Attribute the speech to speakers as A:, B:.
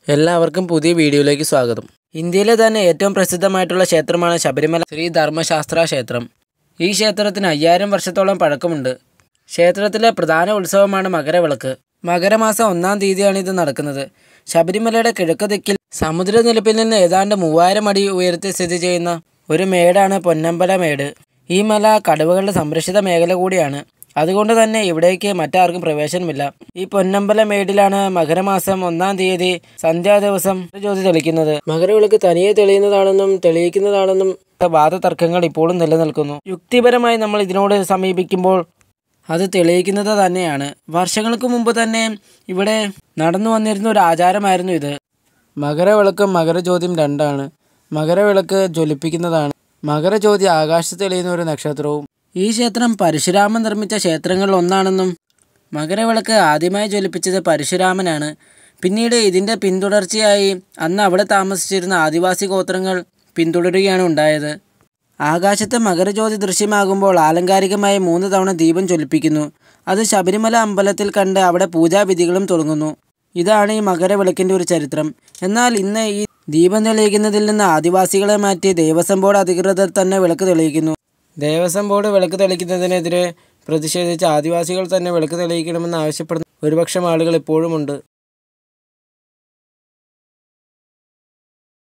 A: എല്ലാവർക്കും പുതിയ വീഡിയോയിലേക്ക് സ്വാഗതം ഇന്ത്യയിലെ തന്നെ ഏറ്റവും പ്രസിദ്ധമായിട്ടുള്ള ക്ഷേത്രമാണ് ശബരിമല ശ്രീ ധർമ്മശാസ്ത്ര ക്ഷേത്രം ഈ ക്ഷേത്രത്തിന് അയ്യായിരം വർഷത്തോളം പഴക്കമുണ്ട് ക്ഷേത്രത്തിലെ പ്രധാന ഉത്സവമാണ് മകരവിളക്ക് മകരമാസം ഒന്നാം തീയതിയാണ് ഇത് നടക്കുന്നത് ശബരിമലയുടെ കിഴക്ക് ദിക്കിൽ സമുദ്രനിരപ്പിൽ നിന്ന് ഏതാണ്ട് മൂവായിരം അടി ഉയരത്തിൽ സ്ഥിതി ചെയ്യുന്ന ഒരു മേടാണ് പൊന്നമ്പല മേട് ഈ മല കടുവകളുടെ സംരക്ഷിത മേഖല കൂടിയാണ് അതുകൊണ്ട് തന്നെ ഇവിടേക്ക് മറ്റാർക്കും പ്രവേശനമില്ല ഈ പൊന്നമ്പല മേടിലാണ് മകരമാസം ഒന്നാം തീയതി സന്ധ്യാ ദിവസം ജ്യോതി തെളിക്കുന്നത് മകരവിളക്ക് തനിയെ തെളിയുന്നതാണെന്നും തെളിയിക്കുന്നതാണെന്നും വാദതർക്കങ്ങൾ ഇപ്പോഴും നിലനിൽക്കുന്നു യുക്തിപരമായി നമ്മൾ ഇതിനോട് സമീപിക്കുമ്പോൾ അത് തെളിയിക്കുന്നത് തന്നെയാണ് വർഷങ്ങൾക്ക് മുമ്പ് തന്നെ ഇവിടെ നടന്നു വന്നിരുന്ന ഒരു ആചാരമായിരുന്നു ഇത് മകരവിളക്കും മകരജ്യോതിയും രണ്ടാണ് മകരവിളക്ക് ജ്വലിപ്പിക്കുന്നതാണ് മകരജ്യോതി ആകാശത്ത് തെളിയുന്ന ഒരു നക്ഷത്രവും ഈ ക്ഷേത്രം പരശുരാമൻ നിർമ്മിച്ച ക്ഷേത്രങ്ങളിൽ ഒന്നാണെന്നും മകരവിളക്ക് ആദ്യമായി ജ്വലിപ്പിച്ചത് പരശുരാമനാണ് പിന്നീട് ഇതിൻ്റെ പിന്തുടർച്ചയായി അന്ന് അവിടെ താമസിച്ചിരുന്ന ആദിവാസി ഗോത്രങ്ങൾ പിന്തുടരുകയാണ് ഉണ്ടായത് ആകാശത്ത് മകരജ്യോതി ദൃശ്യമാകുമ്പോൾ ആലങ്കാരികമായി മൂന്ന് തവണ ദീപം ജ്വലിപ്പിക്കുന്നു അത് ശബരിമല അമ്പലത്തിൽ കണ്ട് അവിടെ പൂജാവിധികളും തുടങ്ങുന്നു ഇതാണ് ഈ മകരവിളക്കിൻ്റെ ഒരു ചരിത്രം എന്നാൽ ഇന്ന് ഈ ദീപം തെളിയിക്കുന്നതിൽ നിന്ന് ആദിവാസികളെ മാറ്റി ദേവസ്വം ബോർഡ് അധികൃതർ തന്നെ വിളക്ക് തെളിയിക്കുന്നു ദേവസ്വം ബോർഡ് വിളക്ക് തെളിയിക്കുന്നതിനെതിരെ പ്രതിഷേധിച്ച് ആദിവാസികൾ തന്നെ വിളക്ക് തെളിയിക്കണമെന്ന് ആവശ്യപ്പെടുന്ന ഒരുപക്ഷം ആളുകൾ ഇപ്പോഴുമുണ്ട്